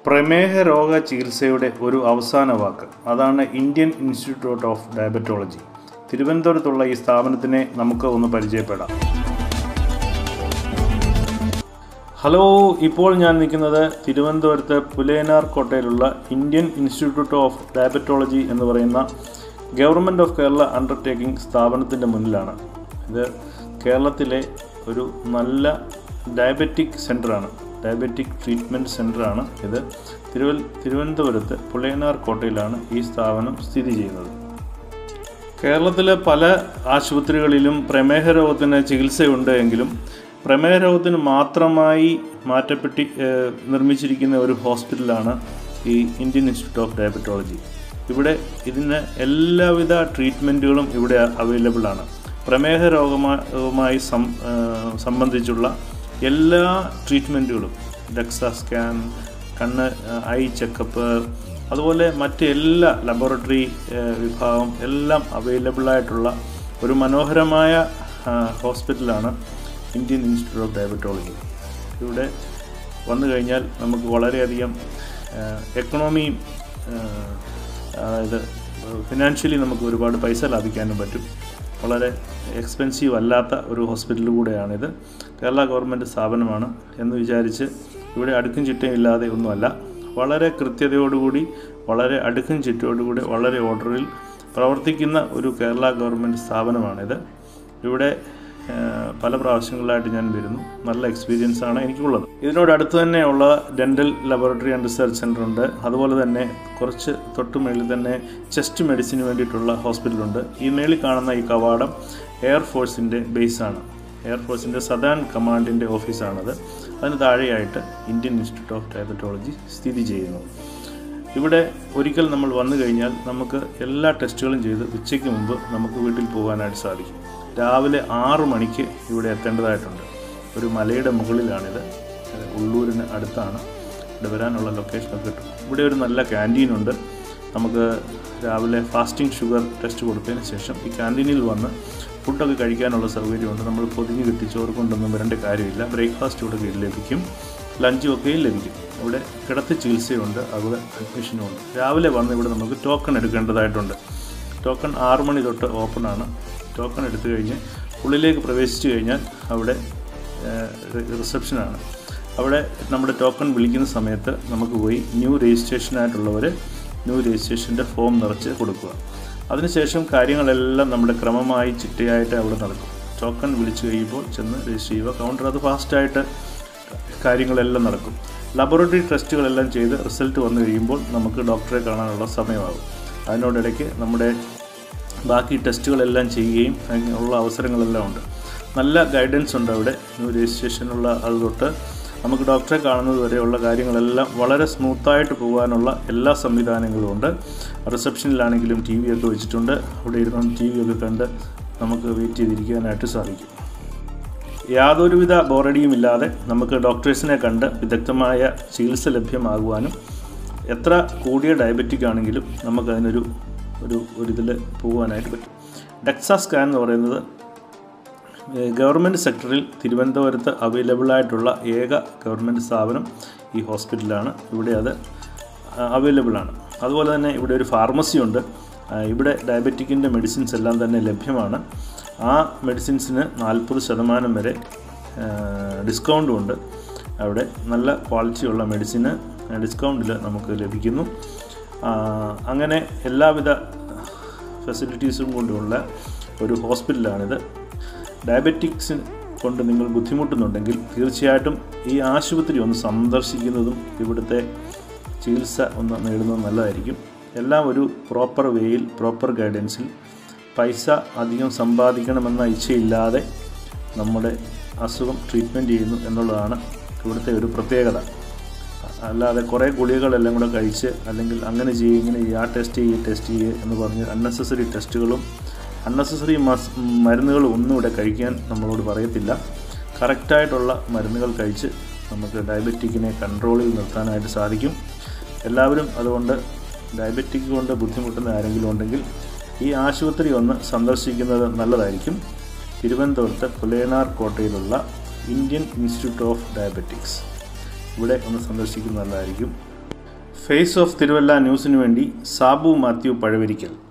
പ്രമേഹ രോഗ ചികിത്സയുടെ ഒരു അവസാന വാക്ക് അതാണ് ഇന്ത്യൻ ഇൻസ്റ്റിറ്റ്യൂട്ട് ഓഫ് ഡയബറ്റോളജി തിരുവനന്തപുരത്തുള്ള ഈ സ്ഥാപനത്തിനെ നമുക്ക് ഒന്ന് പരിചയപ്പെടാം ഹലോ ഇപ്പോൾ ഞാൻ നിൽക്കുന്നത് തിരുവനന്തപുരത്ത് പുലേനാർ കോട്ടയിലുള്ള ഇന്ത്യൻ ഇൻസ്റ്റിറ്റ്യൂട്ട് ഓഫ് ഡയബറ്റോളജി എന്ന് പറയുന്ന ഗവൺമെൻറ് ഓഫ് കേരള അണ്ടർടേക്കിംഗ് സ്ഥാപനത്തിൻ്റെ മുന്നിലാണ് ഇത് കേരളത്തിലെ ഒരു നല്ല ഡയബറ്റിക് സെൻ്ററാണ് ഡയബറ്റിക് ട്രീറ്റ്മെൻറ്റ് സെൻ്ററാണ് ഇത് തിരുവൽ തിരുവനന്തപുരത്ത് പുളയനാർ കോട്ടയിലാണ് ഈ സ്ഥാപനം സ്ഥിതി ചെയ്യുന്നത് കേരളത്തിലെ പല ആശുപത്രികളിലും പ്രമേഹ രോഗത്തിന് ചികിത്സയുണ്ട് എങ്കിലും പ്രമേഹ രോഗത്തിന് മാത്രമായി മാറ്റപ്പെട്ടി ഏഹ്, നിർമ്മിച്ചിരിക്കുന്ന ഒരു ഹോസ്പിറ്റലാണ് ഈ ഇന്ത്യൻ ഇൻസ്റ്റിറ്റ്യൂട്ട് ഓഫ് ഡയബറ്റോളജി ഇവിടെ ഇതിന് എല്ലാവിധ ട്രീറ്റ്മെൻറ്റുകളും ഇവിടെ അവൈലബിൾ ആണ് പ്രമേഹ രോഗമായി സം ഏഹ്, സംബന്ധിച്ചുള്ള എല്ലാ ട്രീറ്റ്മെൻറ്റുകളും ഡെക്സ സ്കാൻ കണ്ണ് ഏഹ്, ഐ ചെക്കപ്പ് അതുപോലെ മറ്റ് എല്ലാ ലബോറട്ടറി ഏഹ്, വിഭാഗം എല്ലാം അവൈലബിൾ ആയിട്ടുള്ള ഒരു മനോഹരമായ ആ, ഹോസ്പിറ്റലാണ് ഇന്ത്യൻ ഇൻസ്റ്റിറ്റ്യൂട്ട് ഓഫ് ഡയബറ്റോളജി ഇവിടെ വന്നു കഴിഞ്ഞാൽ നമുക്ക് വളരെയധികം എക്കണോമിയും അതായത് ഫിനാൻഷ്യലി നമുക്ക് ഒരുപാട് പൈസ ലാഭിക്കാനും പറ്റും വളരെ എക്സ്പെൻസീവ് അല്ലാത്ത ഒരു ഹോസ്പിറ്റൽ കൂടെയാണിത് കേരള ഗവൺമെൻറ് സ്ഥാപനമാണ് എന്ന് വിചാരിച്ച് ഇവിടെ അടുക്കും ചിട്ടയും ഇല്ലാതെ ഒന്നുമല്ല വളരെ കൃത്യതയോടുകൂടി വളരെ അടുക്കും ചിട്ടയോടുകൂടി വളരെ ഓർഡറിൽ പ്രവർത്തിക്കുന്ന ഒരു കേരള ഗവൺമെൻറ് സ്ഥാപനമാണിത് ഇവിടെ ഏഹ്, പല പ്രാവശ്യങ്ങളിലായിട്ട് ഞാൻ വരുന്നു നല്ല എക്സ്പീരിയൻസ് ആണ് എനിക്കുള്ളത് ഇതിനോട് അടുത്ത് തന്നെയുള്ള dental laboratory and research centre ഉണ്ട് അതുപോലെ തന്നെ കുറച്ച് തൊട്ട് മേളിൽ തന്നെ ചെസ്റ്റ് മെഡിസിന് വേണ്ടിയിട്ടുള്ള ഹോസ്പിറ്റലുണ്ട് ഈ മേളിൽ കാണുന്ന ഈ കവാടം എയർഫോഴ്സിൻ്റെ ബേസാണ് എയർഫോഴ്സിൻ്റെ സദേൺ കമാൻഡിൻ്റെ ഓഫീസാണത് അതിന് താഴെയായിട്ട് ഇന്ത്യൻ ഇൻസ്റ്റിറ്റ്യൂട്ട് ഓഫ് ഡയബറ്റോളജി സ്ഥിതി ചെയ്യുന്നു ഇവിടെ ഒരിക്കൽ നമ്മൾ വന്നു കഴിഞ്ഞാൽ നമുക്ക് എല്ലാ ടെസ്റ്റുകളും ചെയ്ത് ഉച്ചയ്ക്ക് മുമ്പ് നമുക്ക് വീട്ടിൽ പോകാനായിട്ട് സാധിക്കും രാവിലെ ആറ് മണിക്ക് ഇവിടെ എത്തേണ്ടതായിട്ടുണ്ട് ഒരു മലയുടെ മുകളിലാണിത് ഇത് ഉള്ളൂരിന് അടുത്താണ് ഇവിടെ വരാനുള്ള ലൊക്കേഷനൊക്കെ കിട്ടും ഇവിടെ ഒരു നല്ല ക്യാൻറ്റീനുണ്ട് നമുക്ക് രാവിലെ ഫാസ്റ്റിംഗ് ഷുഗർ ടെസ്റ്റ് കൊടുത്തതിന് ശേഷം ഈ ക്യാൻറ്റീനിൽ വന്ന് ഫുഡൊക്കെ കഴിക്കാനുള്ള സൗകര്യമുണ്ട് നമ്മൾ പൊതിഞ്ഞ് കിട്ടി ചോറ് കൊണ്ടൊന്നും വരേണ്ട കാര്യമില്ല ബ്രേക്ക്ഫാസ്റ്റ് ഇവിടെ കീഴിൽ ലഭിക്കും ലഞ്ചും ഒക്കെയും ലഭിക്കും ഇവിടെ കിടത്തി ചികിത്സയുണ്ട് അവിടെ അഡ്മിഷനും ഉണ്ട് രാവിലെ വന്ന് ഇവിടെ നമുക്ക് ടോക്കൺ എടുക്കേണ്ടതായിട്ടുണ്ട് ടോക്കൺ ആറ് മണി തൊട്ട് ഓപ്പൺ ആണ് ടോക്കൺ എടുത്തു കഴിഞ്ഞ് ഉള്ളിലേക്ക് പ്രവേശിച്ചു കഴിഞ്ഞാൽ അവിടെ റിസപ്ഷനാണ് അവിടെ നമ്മുടെ ടോക്കൺ വിളിക്കുന്ന സമയത്ത് നമുക്ക് പോയി ന്യൂ രജിസ്ട്രേഷനായിട്ടുള്ളവർ ന്യൂ രജിസ്ട്രേഷൻ്റെ ഫോം നിറച്ച് കൊടുക്കുക അതിനുശേഷം കാര്യങ്ങളെല്ലാം നമ്മുടെ ക്രമമായി ചിട്ടയായിട്ട് അവിടെ നടക്കും ടോക്കൺ വിളിച്ചു കഴിയുമ്പോൾ ചെന്ന് രജിസ്റ്റർ ചെയ്യുക കൗണ്ടർ അത് ഫാസ്റ്റായിട്ട് കാര്യങ്ങളെല്ലാം നടക്കും ലബോറട്ടറി ടെസ്റ്റുകളെല്ലാം ചെയ്ത് റിസൾട്ട് വന്നു കഴിയുമ്പോൾ നമുക്ക് ഡോക്ടറെ കാണാനുള്ള സമയമാകും അതിനോടിടയ്ക്ക് നമ്മുടെ ബാക്കി ടെസ്റ്റുകളെല്ലാം ചെയ്യുകയും അതിനുള്ള അവസരങ്ങളെല്ലാം ഉണ്ട് നല്ല ഗൈഡൻസ് ഉണ്ട് അവിടെ ന്യൂ രജിസ്ട്രേഷനുള്ള അത് തൊട്ട് നമുക്ക് ഡോക്ടറെ കാണുന്നത് വരെയുള്ള കാര്യങ്ങളെല്ലാം വളരെ സ്മൂത്തായിട്ട് പോകാനുള്ള എല്ലാ സംവിധാനങ്ങളും ഉണ്ട് റിസപ്ഷനിലാണെങ്കിലും ടി വി ഒക്കെ വെച്ചിട്ടുണ്ട് അവിടെ ഇരുന്ന് ടി വി ഒക്കെ കണ്ട് നമുക്ക് വെയിറ്റ് ചെയ്തിരിക്കാനായിട്ട് സാധിക്കും യാതൊരുവിധ ബോറടിയും ഇല്ലാതെ നമുക്ക് ഡോക്ടേഴ്സിനെ കണ്ട് വിദഗ്ധമായ ചികിത്സ ലഭ്യമാകുവാനും എത്ര കൂടിയ ഡയബറ്റിക് ആണെങ്കിലും നമുക്കതിനൊരു ഒരു ഒരിതിൽ പോകുവാനായിട്ട് പറ്റും ഡെക്സ സ്കാൻ എന്ന് പറയുന്നത് ഗവൺമെൻറ് സെക്ടറിൽ തിരുവനന്തപുരത്ത് അവൈലബിൾ ആയിട്ടുള്ള ഏക ഗവൺമെൻറ് സ്ഥാപനം ഈ ഹോസ്പിറ്റലാണ് ഇവിടെ അത് അവൈലബിൾ ആണ് അതുപോലെ തന്നെ ഇവിടെ ഒരു ഫാർമസി ഉണ്ട് ആ, ഇവിടെ ഡയബറ്റിക്കിൻ്റെ മെഡിസിൻസ് എല്ലാം തന്നെ ലഭ്യമാണ് ആ മെഡിസിൻസിന് നാൽപ്പത് ശതമാനം വരെ ഡിസ്കൗണ്ടും ഉണ്ട് അവിടെ നല്ല ക്വാളിറ്റിയുള്ള മെഡിസിന് ഡിസ്കൗണ്ടിൽ നമുക്ക് ലഭിക്കുന്നു ആ, അങ്ങനെ എല്ലാവിധ ഫെസിലിറ്റീസും കൊണ്ടുള്ള ഒരു ഹോസ്പിറ്റലാണിത് ഡയബറ്റിക്സ് കൊണ്ട് നിങ്ങൾ ബുദ്ധിമുട്ടുന്നുണ്ടെങ്കിൽ തീർച്ചയായിട്ടും ഈ ആശുപത്രി ഒന്ന് സന്ദർശിക്കുന്നതും ഇവിടുത്തെ ചികിത്സ ഒന്ന് നേടുന്നതും നല്ലതായിരിക്കും എല്ലാം ഒരു പ്രോപ്പർ വേയിൽ പ്രോപ്പർ ഗൈഡൻസിൽ പൈസ അധികം സമ്പാദിക്കണമെന്ന ഇച്ഛയില്ലാതെ നമ്മുടെ അസുഖം ട്രീറ്റ്മെൻറ്റ് ചെയ്യുന്നു എന്നുള്ളതാണ് ഇവിടുത്തെ ഒരു പ്രത്യേകത അല്ലാതെ കുറേ ഗുളികകളെല്ലാം കൂടെ കഴിച്ച് അല്ലെങ്കിൽ അങ്ങനെ ചെയ്യുക ഇങ്ങനെ ചെയ്യുക ആ ടെസ്റ്റ് ചെയ്യുക ടെസ്റ്റ് ചെയ്യുക എന്ന് പറഞ്ഞ് അൺനെസസറി ടെസ്റ്റുകളും അൺനെസസറി മസ് മരുന്നുകളും ഒന്നും ഇവിടെ കഴിക്കാൻ നമ്മളോട് പറയത്തില്ല കറക്റ്റായിട്ടുള്ള മരുന്നുകൾ കഴിച്ച് നമുക്ക് ഡയബറ്റിക്കിനെ കൺട്രോളിൽ നിർത്താനായിട്ട് സാധിക്കും എല്ലാവരും അതുകൊണ്ട് ഡയബറ്റിക് കൊണ്ട് ബുദ്ധിമുട്ടുന്ന ആരെങ്കിലും ഉണ്ടെങ്കിൽ ഈ ആശുപത്രി ഒന്ന് സന്ദർശിക്കുന്നത് നല്ലതായിരിക്കും തിരുവനന്തപുരത്ത് പുലേനാർ കോട്ടയിലുള്ള ഇന്ത്യൻ ഇൻസ്റ്റിറ്റ്യൂട്ട് ഓഫ് ഡയബറ്റിക്സ് ഇവിടെ ഒന്ന് സന്ദർശിക്കുന്നത് നല്ലതായിരിക്കും ഫേസ് ഓഫ് തിരുവല്ല ന്യൂസിനു വേണ്ടി സാബു മാത്യു പഴവരിക്കൽ